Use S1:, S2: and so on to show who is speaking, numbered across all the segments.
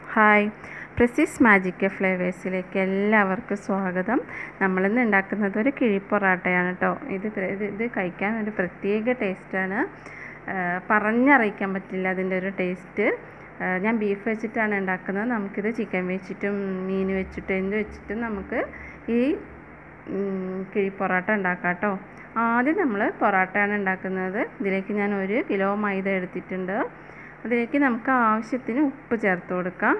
S1: hi പ്രസിസ് magic ഫ്ലേവേഴ്സിലേക്ക് എല്ലാവർക്കും സ്വാഗതം നമ്മളിന്ന് ഉണ്ടാക്കുന്നത് ഒരു കിഴി പൊറാട്ടയാണ് കേട്ടോ ഇത് പ്ര- ഇത് ഇത് കഴിക്കാൻ ഒരു പ്രത്യേക ടേസ്റ്റാണ് പറഞ്ഞറിയിക്കാൻ പറ്റില്ല അതിൻ്റെ ഒരു ടേസ്റ്റ് ഞാൻ ബീഫ് വെച്ചിട്ടാണ് ഉണ്ടാക്കുന്നത് നമുക്കിത് ചിക്കൻ വെച്ചിട്ടും മീൻ വെച്ചിട്ടും എന്ത് വെച്ചിട്ടും നമുക്ക് ഈ ഉം, കിഴി പൊറോട്ട ഉണ്ടാക്കാം കേട്ടോ ആദ്യം നമ്മൾ പൊറോട്ടയാണ് ഉണ്ടാക്കുന്നത് ഇതിലേക്ക് ഞാൻ ഒരു കിലോ മൈദ എടുത്തിട്ടുണ്ട് അതിലേക്ക് നമുക്ക് ആവശ്യത്തിന് ഉപ്പ് ചേർത്ത് കൊടുക്കാം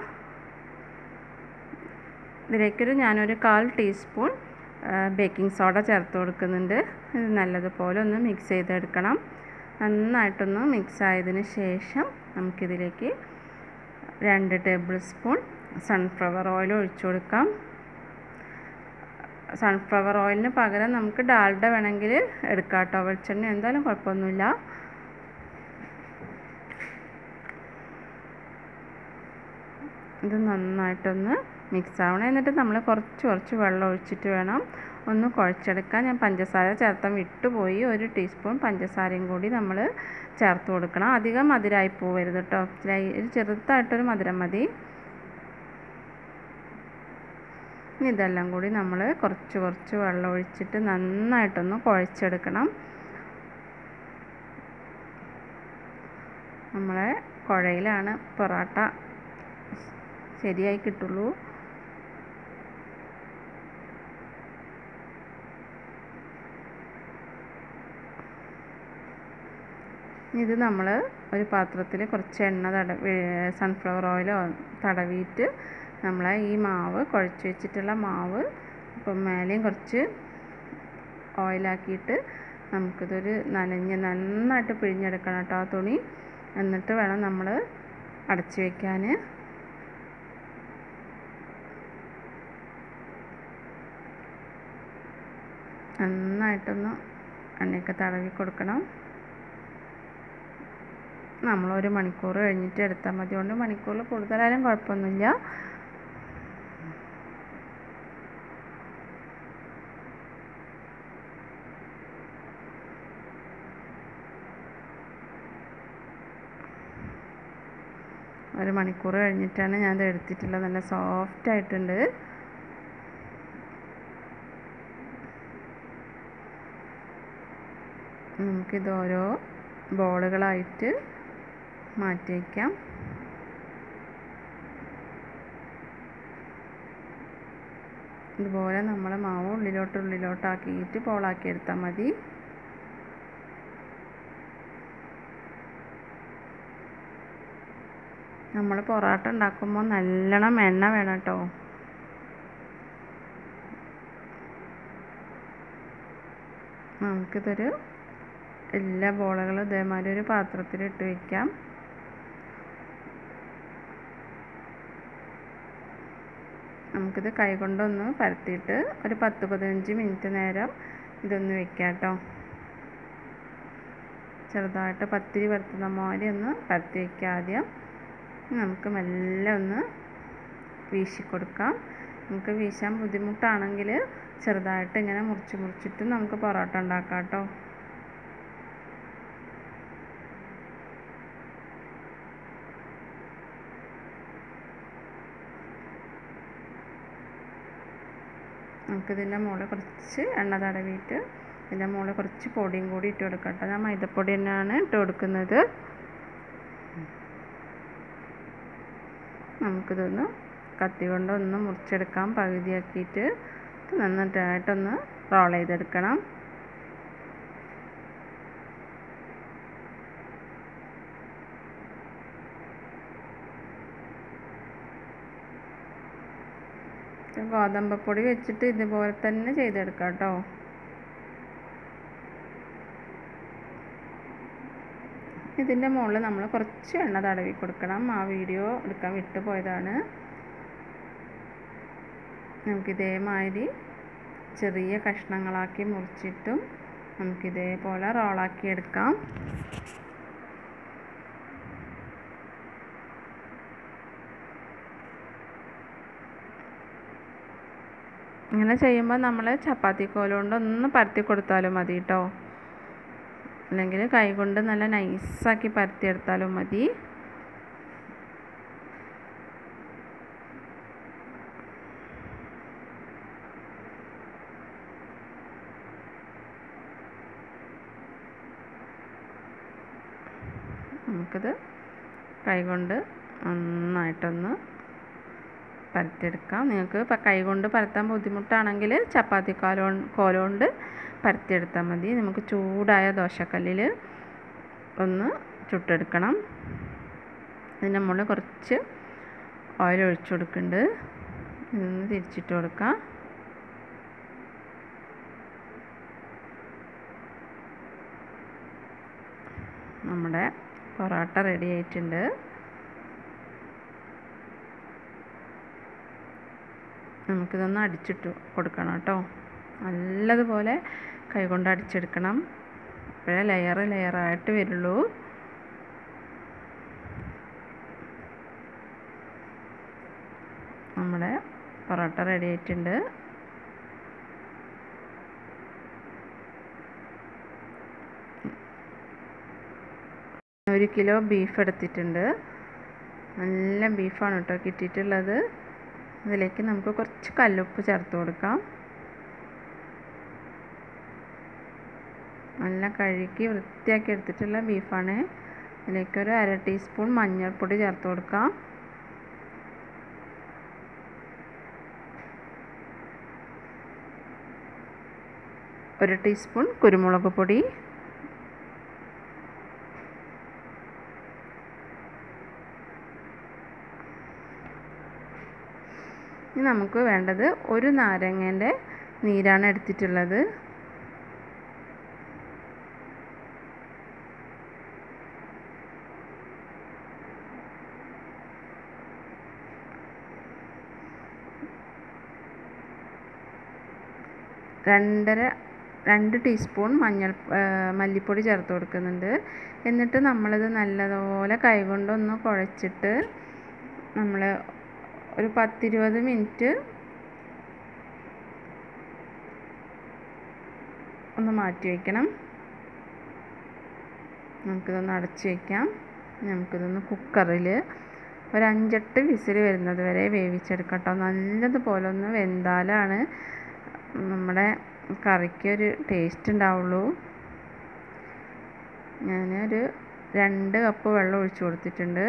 S1: ഇതിലേക്കൊരു ഞാനൊരു കാൽ ടീസ്പൂൺ ബേക്കിംഗ് സോഡ ചേർത്ത് കൊടുക്കുന്നുണ്ട് ഇത് നല്ലതുപോലെ ഒന്ന് മിക്സ് ചെയ്തെടുക്കണം നന്നായിട്ടൊന്ന് മിക്സ് ആയതിന് ശേഷം നമുക്കിതിലേക്ക് രണ്ട് ടേബിൾ സ്പൂൺ സൺഫ്ലവർ ഓയിൽ ഒഴിച്ചു കൊടുക്കാം സൺഫ്ലവർ ഓയിലിന് പകരം നമുക്ക് ഡാൽഡ വേണമെങ്കിൽ എടുക്കാം കേട്ടോ വെളിച്ചെണ്ണ എന്തായാലും കുഴപ്പമൊന്നുമില്ല ഇത് നന്നായിട്ടൊന്ന് മിക്സ് ആവണം എന്നിട്ട് നമ്മൾ കുറച്ച് കുറച്ച് വെള്ളം ഒഴിച്ചിട്ട് വേണം ഒന്ന് കുഴച്ചെടുക്കാൻ ഞാൻ പഞ്ചസാര ചേർത്താൻ വിട്ടുപോയി ഒരു ടീസ്പൂൺ പഞ്ചസാരയും കൂടി നമ്മൾ ചേർത്ത് കൊടുക്കണം അധികം മധുരമായി പോവരുത് കേട്ടോ ലൈ- ഒരു ചെറുതായിട്ടൊരു മധുരം മതി ഇനി ഇതെല്ലാം കൂടി നമ്മൾ കുറച്ച് കുറച്ച് വെള്ളം ഒഴിച്ചിട്ട് നന്നായിട്ടൊന്ന് കുഴച്ചെടുക്കണം നമ്മളെ കുഴയിലാണ് പൊറോട്ട ശരിയായി കിട്ടുള്ളൂ ഇത് നമ്മൾ ഒരു പാത്രത്തിൽ കുറച്ച് എണ്ണ തട സൺഫ്ലവർ ഓയിലോ തടവിയിട്ട് നമ്മൾ ഈ മാവ് കുഴച്ച് വെച്ചിട്ടുള്ള മാവ് ഇപ്പം മേലെയും കുറച്ച് ഓയിലാക്കിയിട്ട് നമുക്കിതൊരു നനഞ്ഞ് നന്നായിട്ട് പിഴിഞ്ഞെടുക്കണം കേട്ടോ ആ തുണി എന്നിട്ട് വേണം നമ്മൾ അടച്ചു വയ്ക്കാൻ നന്നായിട്ടൊന്ന് എണ്ണയൊക്കെ തടവി കൊടുക്കണം നമ്മൾ ഒരു മണിക്കൂർ കഴിഞ്ഞിട്ട് എടുത്താൽ മതി കൊണ്ട് മണിക്കൂറിൽ കൂടുതലായാലും കുഴപ്പമൊന്നുമില്ല ഒരു മണിക്കൂർ കഴിഞ്ഞിട്ടാണ് ഞാൻ ഇത് എടുത്തിട്ടുള്ളത് നല്ല സോഫ്റ്റ് ആയിട്ടുണ്ട് നമുക്കിത് ഓരോ ബോളുകളായിട്ട് മാറ്റി വയ്ക്കാം ഇതുപോലെ നമ്മൾ മാവ് ഉള്ളിലോട്ട് ഉള്ളിലോട്ടാക്കിയിട്ട് ബോളാക്കി എടുത്താൽ മതി നമ്മൾ പൊറോട്ട ഉണ്ടാക്കുമ്പോൾ നല്ലോണം എണ്ണ വേണം കേട്ടോ നമുക്കിതൊരു എല്ലാ ബോളുകളും ഇതേമാതിരി ഒരു പാത്രത്തിൽ ഇട്ട് വയ്ക്കാം നമുക്കിത് കൈകൊണ്ടൊന്ന് പരത്തിയിട്ട് ഒരു പത്ത് പതിനഞ്ച് മിനിറ്റ് നേരം ഇതൊന്ന് വെക്കാം കേട്ടോ ചെറുതായിട്ട് പത്തിരി പരത്തുന്ന മാതിരി ഒന്ന് പരത്തി വയ്ക്കുക ആദ്യം നമുക്ക് മെല്ലെ ഒന്ന് വീശി കൊടുക്കാം നമുക്ക് വീശാൻ ബുദ്ധിമുട്ടാണെങ്കിൽ ചെറുതായിട്ട് ഇങ്ങനെ മുറിച്ച് മുറിച്ചിട്ട് നമുക്ക് പൊറോട്ട ഉണ്ടാക്കാം കേട്ടോ നമുക്കിതിൻ്റെ മുകളിൽ കുറച്ച് എണ്ണ തടവിയിട്ട് ഇതിൻ്റെ മുകളിൽ കുറച്ച് പൊടിയും കൂടി ഇട്ട് കൊടുക്കാം കേട്ടോ ഞാൻ മൈദപ്പൊടി തന്നെയാണ് ഇട്ട് കൊടുക്കുന്നത് നമുക്കിതൊന്ന് കത്തി കൊണ്ട് ഒന്ന് മുറിച്ചെടുക്കാം പകുതിയാക്കിയിട്ട് നന്നായിട്ടൊന്ന് റോൾ ചെയ്തെടുക്കണം ഗോതമ്പപ്പൊടി വെച്ചിട്ട് ഇതുപോലെ തന്നെ ചെയ്തെടുക്കാം കേട്ടോ ഇതിൻ്റെ മുകളിൽ നമ്മൾ കുറച്ച് എണ്ണ തടവി കൊടുക്കണം ആ വീഡിയോ എടുക്കാൻ വിട്ടുപോയതാണ് നമുക്കിതേമാതിരി ചെറിയ കഷ്ണങ്ങളാക്കി മുറിച്ചിട്ടും നമുക്കിതേപോലെ റോളാക്കി എടുക്കാം ഇങ്ങനെ ചെയ്യുമ്പോൾ നമ്മൾ ചപ്പാത്തി കോൽ കൊണ്ട് ഒന്ന് പരത്തി കൊടുത്താലും മതി കേട്ടോ അല്ലെങ്കിൽ കൈ കൊണ്ട് നല്ല നൈസാക്കി പരത്തിയെടുത്താലും മതി നമുക്കിത് കൈകൊണ്ട് നന്നായിട്ടൊന്ന് പരത്തിയെടുക്കാം നിങ്ങൾക്ക് ഇപ്പം കൈകൊണ്ട് പരത്താൻ ബുദ്ധിമുട്ടാണെങ്കിൽ ചപ്പാത്തി കോലോ കോലുകൊണ്ട് പരത്തിയെടുത്താൽ മതി നമുക്ക് ചൂടായ ദോശക്കല്ലിൽ ഒന്ന് ചുട്ടെടുക്കണം ഇതിൻ്റെ മുകളിൽ കുറച്ച് ഓയിൽ ഒഴിച്ചു കൊടുക്കുന്നുണ്ട് ഇതൊന്ന് തിരിച്ചിട്ട് കൊടുക്കാം നമ്മുടെ പൊറോട്ട റെഡി ആയിട്ടുണ്ട് നമുക്കിതൊന്ന് അടിച്ചിട്ട് കൊടുക്കണം കേട്ടോ നല്ലതുപോലെ കൈകൊണ്ട് അടിച്ചെടുക്കണം അപ്പോഴേ ലെയർ ലെയറായിട്ട് വരുള്ളൂ നമ്മുടെ പൊറോട്ട റെഡി ആയിട്ടുണ്ട് ഒരു കിലോ ബീഫ് എടുത്തിട്ടുണ്ട് നല്ല ബീഫാണ് കേട്ടോ കിട്ടിയിട്ടുള്ളത് അതിലേക്ക് നമുക്ക് കുറച്ച് കല്ലുപ്പ് ചേർത്ത് കൊടുക്കാം നല്ല കഴുകി വൃത്തിയാക്കി എടുത്തിട്ടുള്ള ബീഫാണ് ഇതിലേക്കൊരു അര ടീസ്പൂൺ മഞ്ഞൾപ്പൊടി ചേർത്ത് കൊടുക്കാം ഒരു ടീസ്പൂൺ കുരുമുളക് പൊടി ഇനി നമുക്ക് വേണ്ടത് ഒരു നാരങ്ങേൻ്റെ നീരാണ് എടുത്തിട്ടുള്ളത് രണ്ടര രണ്ട് ടീസ്പൂൺ മഞ്ഞൾ മല്ലിപ്പൊടി ചേർത്ത് കൊടുക്കുന്നുണ്ട് എന്നിട്ട് നമ്മളിത് നല്ലതുപോലെ കൈകൊണ്ടൊന്ന് കുഴച്ചിട്ട് നമ്മൾ ഒരു പത്തിരുപത് മിനിറ്റ് ഒന്ന് മാറ്റി വയ്ക്കണം നമുക്കിതൊന്ന് അടച്ച് വയ്ക്കാം നമുക്കിതൊന്ന് കുക്കറിൽ ഒരു അഞ്ചെട്ട് വിസിൽ വരുന്നത് വരെ വേവിച്ചെടുക്കട്ടോ നല്ലതുപോലെ ഒന്ന് വെന്താലാണ് നമ്മുടെ കറിക്ക് ഒരു ടേസ്റ്റ് ഉണ്ടാവുള്ളൂ ഞാനൊരു രണ്ട് കപ്പ് വെള്ളം ഒഴിച്ചു കൊടുത്തിട്ടുണ്ട്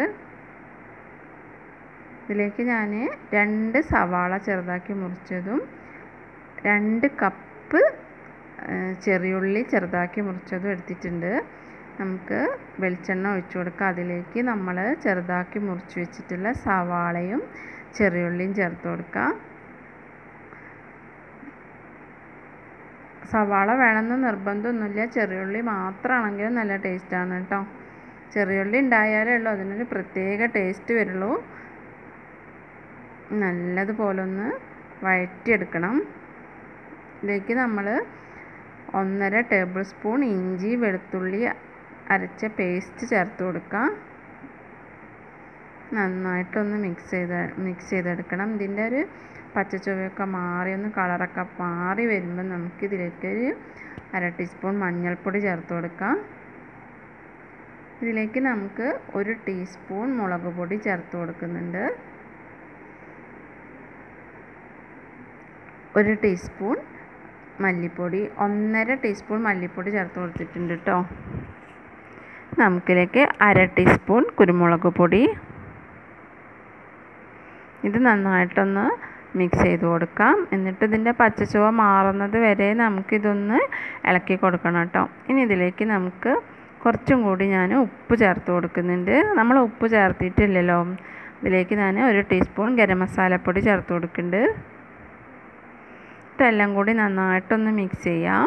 S1: ഇതിലേക്ക് ഞാൻ രണ്ട് സവാള ചെറുതാക്കി മുറിച്ചതും രണ്ട് കപ്പ് ചെറിയുള്ളി ചെറുതാക്കി മുറിച്ചതും എടുത്തിട്ടുണ്ട് നമുക്ക് വെളിച്ചെണ്ണ ഒഴിച്ചു കൊടുക്കാം അതിലേക്ക് നമ്മൾ ചെറുതാക്കി മുറിച്ച് വെച്ചിട്ടുള്ള സവാളയും ചെറിയുള്ളിയും ചേർത്ത് കൊടുക്കാം സവാള വേണമെന്ന് നിർബന്ധമൊന്നുമില്ല ചെറിയുള്ളി മാത്രമാണെങ്കിലും നല്ല ടേസ്റ്റാണ് കേട്ടോ ചെറിയുള്ളി ഉണ്ടായാലേ ഉള്ളൂ അതിനൊരു പ്രത്യേക ടേസ്റ്റ് വരുള്ളൂ നല്ലതുപോലെ ഒന്ന് വഴറ്റിയെടുക്കണം ഇതിലേക്ക് നമ്മൾ ഒന്നര ടേബിൾ സ്പൂൺ ഇഞ്ചി വെളുത്തുള്ളി അരച്ച പേസ്റ്റ് ചേർത്ത് കൊടുക്കാം നന്നായിട്ടൊന്ന് മിക്സ് ചെയ്ത് മിക്സ് ചെയ്തെടുക്കണം ഇതിൻ്റെ ഒരു പച്ചച്ചുവയൊക്കെ മാറി ഒന്ന് കളറൊക്കെ മാറി വരുമ്പോൾ നമുക്കിതിലേക്ക് ഒരു അര ടീസ്പൂൺ മഞ്ഞൾപ്പൊടി ചേർത്ത് കൊടുക്കാം ഇതിലേക്ക് നമുക്ക് ഒരു ടീസ്പൂൺ മുളക് പൊടി ചേർത്ത് കൊടുക്കുന്നുണ്ട് ഒരു ടീസ്പൂൺ മല്ലിപ്പൊടി ഒന്നര ടീസ്പൂൺ മല്ലിപ്പൊടി ചേർത്ത് കൊടുത്തിട്ടുണ്ട് കേട്ടോ നമുക്കിതിലേക്ക് അര ടീസ്പൂൺ കുരുമുളക് പൊടി ഇത് നന്നായിട്ടൊന്ന് മിക്സ് ചെയ്ത് കൊടുക്കാം എന്നിട്ട് ഇതിൻ്റെ പച്ചച്ചുവ മാറുന്നത് വരെ നമുക്കിതൊന്ന് ഇളക്കി കൊടുക്കണം കേട്ടോ ഇനി ഇതിലേക്ക് നമുക്ക് കുറച്ചും കൂടി ഞാൻ ഉപ്പ് ചേർത്ത് കൊടുക്കുന്നുണ്ട് നമ്മൾ ഉപ്പ് ചേർത്തിട്ടില്ലല്ലോ ഇതിലേക്ക് ഞാൻ ഒരു ടീസ്പൂൺ ഗരം മസാലപ്പൊടി ചേർത്ത് കൊടുക്കുന്നുണ്ട് ഇതെല്ലാം കൂടി നന്നായിട്ടൊന്ന് മിക്സ് ചെയ്യാം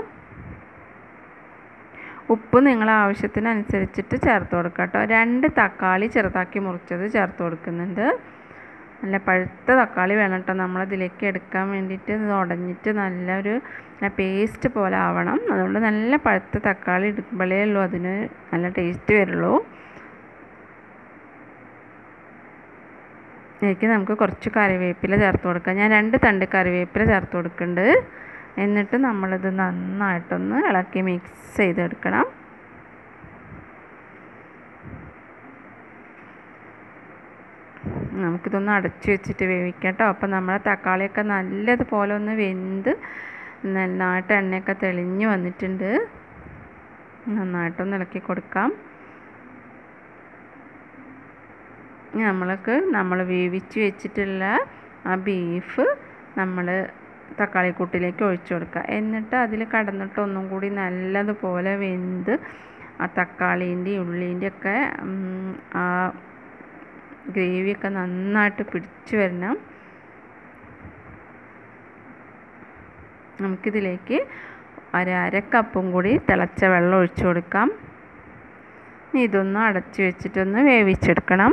S1: ഉപ്പ് നിങ്ങളെ ആവശ്യത്തിനനുസരിച്ചിട്ട് ചേർത്ത് കൊടുക്കുക കേട്ടോ രണ്ട് തക്കാളി ചെറുതാക്കി മുറിച്ചത് ചേർത്ത് കൊടുക്കുന്നുണ്ട് നല്ല പഴുത്ത തക്കാളി വേണം കേട്ടോ നമ്മളതിലേക്ക് എടുക്കാൻ വേണ്ടിയിട്ട് ഇത് ഉടഞ്ഞിട്ട് നല്ലൊരു പേസ്റ്റ് പോലെ ആവണം അതുകൊണ്ട് നല്ല പഴുത്ത തക്കാളി എടുക്കുമ്പോഴേ ഉള്ളൂ അതിന് നല്ല ടേസ്റ്റ് വരുള്ളൂ ഇതിലേക്ക് നമുക്ക് കുറച്ച് കറിവേപ്പില ചേർത്ത് കൊടുക്കാം ഞാൻ രണ്ട് തണ്ട് കറിവേപ്പില ചേർത്ത് കൊടുക്കുന്നുണ്ട് എന്നിട്ട് നമ്മളിത് നന്നായിട്ടൊന്ന് ഇളക്കി മിക്സ് ചെയ്തെടുക്കണം നമുക്കിതൊന്ന് അടച്ചു വെച്ചിട്ട് വേവിക്കാം കേട്ടോ അപ്പോൾ നമ്മുടെ തക്കാളിയൊക്കെ നല്ലതുപോലെ ഒന്ന് വെന്ത് നന്നായിട്ട് എണ്ണയൊക്കെ തെളിഞ്ഞ് വന്നിട്ടുണ്ട് നന്നായിട്ടൊന്ന് ഇളക്കി കൊടുക്കാം ഇനി നമ്മൾക്ക് നമ്മൾ വേവിച്ച് വെച്ചിട്ടുള്ള ആ ബീഫ് നമ്മൾ തക്കാളിക്കൂട്ടിലേക്ക് ഒഴിച്ചു കൊടുക്കുക എന്നിട്ട് അതിൽ കടന്നിട്ട് ഒന്നും കൂടി നല്ലതുപോലെ വെന്ത് ആ തക്കാളീൻ്റെയും ഉള്ളീൻ്റെ ഒക്കെ ഉം, ആ ഗ്രേവിയൊക്കെ നന്നായിട്ട് പിടിച്ചു വരണം നമുക്കിതിലേക്ക് ഒരു അര കപ്പും കൂടി തിളച്ച വെള്ളം ഒഴിച്ചു കൊടുക്കാം ഇനി ഇതൊന്ന് അടച്ചു വെച്ചിട്ടൊന്ന് വേവിച്ചെടുക്കണം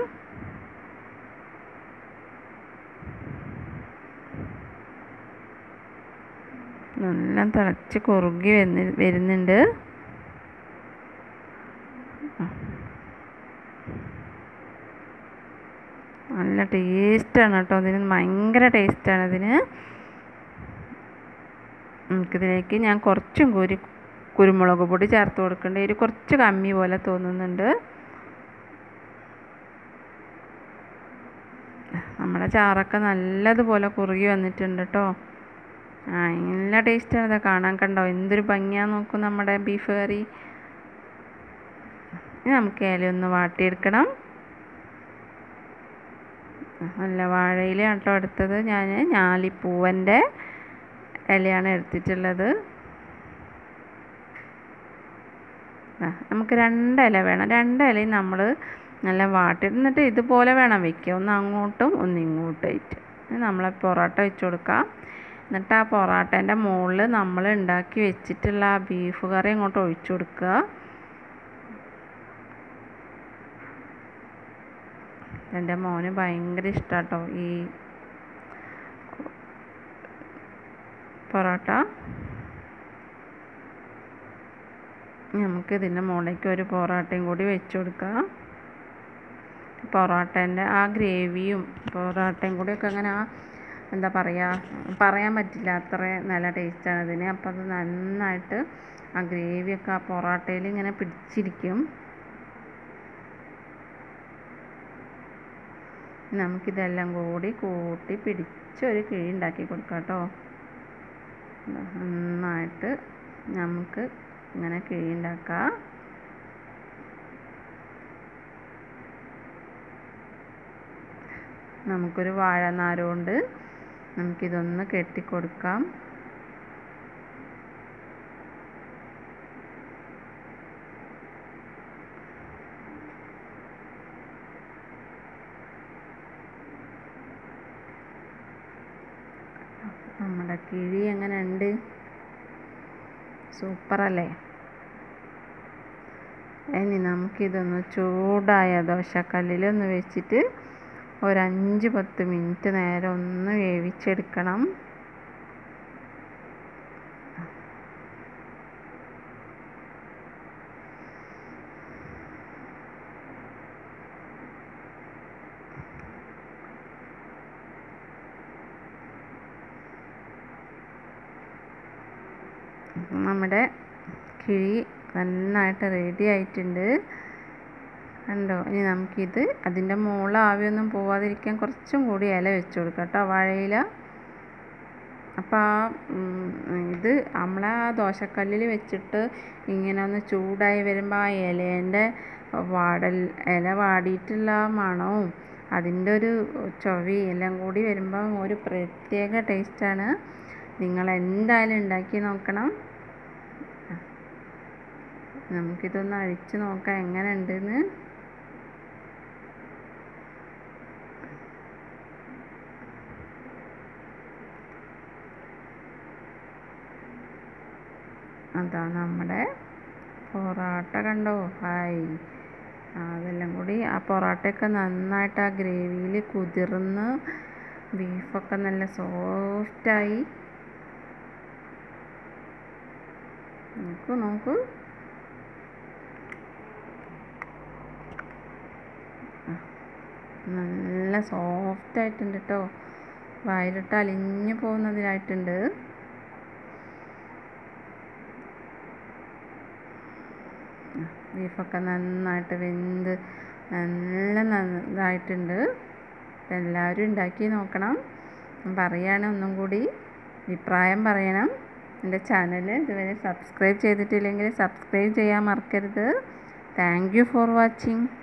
S1: നല്ല തിളച്ച് കുറുകി വന്ന് വരുന്നുണ്ട് നല്ല ടേസ്റ്റാണ് കേട്ടോ ഇതിന് ഭയങ്കര ടേസ്റ്റാണ് ഇതിന് നമുക്കിതിലേക്ക് ഞാൻ കുറച്ചും കൂടി കുരുമുളക് പൊടി ചേർത്ത് കൊടുക്കേണ്ട ഒരു കുറച്ച് കമ്മി പോലെ തോന്നുന്നുണ്ട് നമ്മുടെ ചാറൊക്കെ നല്ലതുപോലെ കുറുകി വന്നിട്ടുണ്ട് കേട്ടോ ആ നല്ല ടേസ്റ്റാണ് ഇത് കാണാൻ കണ്ടോ എന്തൊരു ഭംഗിയാന്ന് നോക്കൂ നമ്മുടെ ബീഫ് കറി ഇനി നമുക്ക് ഇല ഒന്ന് വാട്ടിയെടുക്കണം നല്ല വാഴയില കേട്ടോ എടുത്തത് ഞാൻ ഞാലിപ്പൂവൻ്റെ ഇലയാണ് എടുത്തിട്ടുള്ളത് ആ, നമുക്ക് രണ്ട് ഇല വേണം രണ്ട് ഇലയും നമ്മൾ നല്ല വാട്ടി എന്നിട്ട് ഇതുപോലെ വേണം വെക്കുക ഒന്ന് അങ്ങോട്ടും ഒന്ന് ഇങ്ങോട്ടായിട്ട് നമ്മൾ പൊറോട്ട വെച്ച് കൊടുക്കാം എന്നിട്ട് ആ പൊറോട്ടേൻ്റെ മുകളിൽ നമ്മൾ ഉണ്ടാക്കി വെച്ചിട്ടുള്ള ആ ബീഫ് കറി അങ്ങോട്ട് ഒഴിച്ചു കൊടുക്കുക എൻ്റെ മോന് ഭയങ്കര ഇഷ്ടാട്ടോ ഈ പൊറോട്ട നമുക്ക് ഇതിൻ്റെ മുകളിലേക്ക് ഒരു പൊറോട്ടയും കൂടി വെച്ച് കൊടുക്കാം പൊറോട്ടേൻ്റെ ആ ഗ്രേവിയും പൊറോട്ടയും കൂടിയൊക്കെ അങ്ങനെ ആ എന്താ പറയുക പറയാൻ പറ്റില്ല അത്ര നല്ല ടേസ്റ്റാണ് ഇതിന് അപ്പോൾ അത് നന്നായിട്ട് ആ ഗ്രേവിയൊക്കെ ആ പൊറോട്ടയിൽ ഇങ്ങനെ പിടിച്ചിരിക്കും നമുക്കിതെല്ലാം കൂടി കൂട്ടി പിടിച്ച് ഒരു കിഴി ഉണ്ടാക്കി കൊടുക്കാം കേട്ടോ നന്നായിട്ട് നമുക്ക് ഇങ്ങനെ കിഴി ഉണ്ടാക്കാം നമുക്കൊരു വാഴനാര് കൊണ്ട് നമുക്കിതൊന്ന് കെട്ടിക്കൊടുക്കാം നമ്മുടെ കിഴി എങ്ങനെയുണ്ട് സൂപ്പറല്ലേ ഇനി നമുക്കിതൊന്ന് ചൂടായ ദോശക്കല്ലിലൊന്ന് വെച്ചിട്ട് ഒരു അഞ്ച് പത്ത് മിനിറ്റ് നേരം ഒന്ന് വേവിച്ചെടുക്കണം നമ്മുടെ കിഴി നന്നായിട്ട് റെഡി ആയിട്ടുണ്ട് കണ്ടോ ഇനി നമുക്കിത് അതിൻ്റെ മുകളിൽ ആവിയൊന്നും പോവാതിരിക്കാൻ കുറച്ചും കൂടി ഇല വെച്ച് കൊടുക്കാം കേട്ടോ വാഴയില അപ്പോൾ ആ ഉം, ഇത് നമ്മളെ ആ ദോശക്കല്ലിൽ വെച്ചിട്ട് ഇങ്ങനെ ഒന്ന് ചൂടായി വരുമ്പോൾ ആ ഇലേൻ്റെ വാടൽ ഇല വാടിയിട്ടുള്ള ആ മണവും അതിൻ്റെ ഒരു ചൊവയും എല്ലാം കൂടി വരുമ്പോൾ ഒരു പ്രത്യേക ടേസ്റ്റാണ് നിങ്ങൾ എന്തായാലും ഉണ്ടാക്കി നോക്കണം നമുക്കിതൊന്ന് അഴിച്ച് നോക്കാം എങ്ങനെ ഉണ്ടെന്ന് അതാ നമ്മുടെ പൊറോട്ട കണ്ടോ ഹായ് അതെല്ലാം കൂടി ആ പൊറോട്ടയൊക്കെ നന്നായിട്ട് ആ ഗ്രേവിയിൽ കുതിർന്ന് ബീഫൊക്കെ നല്ല സോഫ്റ്റായി നോക്കൂ നോക്കൂ ആ, നല്ല സോഫ്റ്റ് ആയിട്ടുണ്ട് കേട്ടോ വായിലിട്ട് അലിഞ്ഞു പോകുന്നതിനായിട്ടുണ്ട് ബീഫൊക്കെ നന്നായിട്ട് വെന്ത് നല്ല നന്ന- ഇതായിട്ടുണ്ട് എല്ലാവരും ഉണ്ടാക്കി നോക്കണം പറയാണ് ഒന്നും കൂടി അഭിപ്രായം പറയണം എൻ്റെ ചാനൽ ഇതുവരെ സബ്സ്ക്രൈബ് ചെയ്തിട്ടില്ലെങ്കിൽ സബ്സ്ക്രൈബ് ചെയ്യാൻ മറക്കരുത് താങ്ക് യു ഫോർ വാച്ചിങ്